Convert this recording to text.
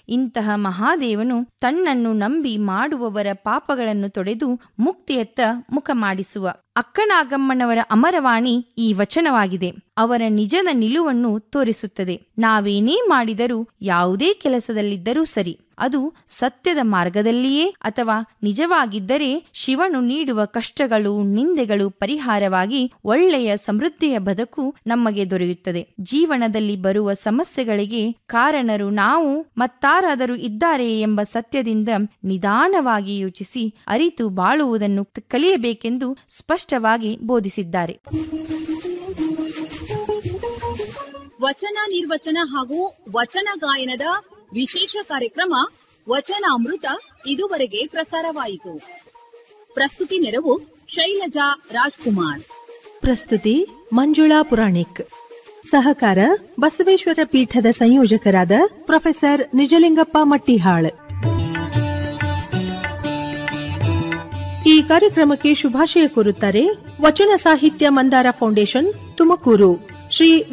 ಇಂತಹ ಮಹಾದೇವನು ತನ್ನನ್ನು ನಂಬಿ ಮಾಡುವವರ ಪಾಪಗಳನ್ನು ತೊಡೆದು ಮುಕ್ತಿಯತ್ತ ಮುಖ ಮಾಡಿಸುವ ಅಕ್ಕನಾಗಮ್ಮನವರ ಅಮರವಾಣಿ ಈ ವಚನವಾಗಿದೆ ಅವರ ನಿಜದ ನಿಲುವನ್ನು ತೋರಿಸುತ್ತದೆ ನಾವೇನೇ ಮಾಡಿದರೂ ಯಾವುದೇ ಕೆಲಸದಲ್ಲಿದ್ದರೂ ಸರಿ ಅದು ಸತ್ಯದ ಮಾರ್ಗದಲ್ಲಿಯೇ ಅಥವಾ ನಿಜವಾಗಿದ್ದರೆ ಶಿವನು ನೀಡುವ ಕಷ್ಟಗಳು ನಿಂದೆಗಳು ಪರಿಹಾರವಾಗಿ ಒಳ್ಳೆಯ ಸಮೃದ್ಧಿಯ ಬದುಕು ನಮಗೆ ದೊರೆಯುತ್ತದೆ ಜೀವನದಲ್ಲಿ ಬರುವ ಸಮಸ್ಯೆಗಳಿಗೆ ಕಾರಣರು ನಾವು ಮತ್ತಾರಾದರೂ ಇದ್ದಾರೆ ಎಂಬ ಸತ್ಯದಿಂದ ನಿಧಾನವಾಗಿ ಯೋಚಿಸಿ ಅರಿತು ಬಾಳುವುದನ್ನು ಕಲಿಯಬೇಕೆಂದು ಸ್ಪಷ್ಟವಾಗಿ ಬೋಧಿಸಿದ್ದಾರೆ ವಚನ ನಿರ್ವಚನ ಹಾಗೂ ವಚನ ಗಾಯನದ ವಿಶೇಷ ಕಾರ್ಯಕ್ರಮ ವಚನಾಮೃತ ಇದುವರೆಗೆ ಪ್ರಸಾರವಾಯಿತು ಪ್ರಸ್ತುತಿ ನೆರವು ಶೈಲಜಾ ರಾಜ್ಕುಮಾರ್ ಪ್ರಸ್ತುತಿ ಮಂಜುಳಾ ಪುರಾಣಿಕ್ ಸಹಕಾರ ಬಸವೇಶ್ವರ ಪೀಠದ ಸಂಯೋಜಕರಾದ ಪ್ರೊಫೆಸರ್ ನಿಜಲಿಂಗಪ್ಪ ಮಟ್ಟಿಹಾಳ್ ಈ ಕಾರ್ಯಕ್ರಮಕ್ಕೆ ಶುಭಾಶಯ ಕೋರುತ್ತಾರೆ ವಚನ ಸಾಹಿತ್ಯ ಮಂದಾರ ಫೌಂಡೇಶನ್ ತುಮಕೂರು ಶ್ರೀ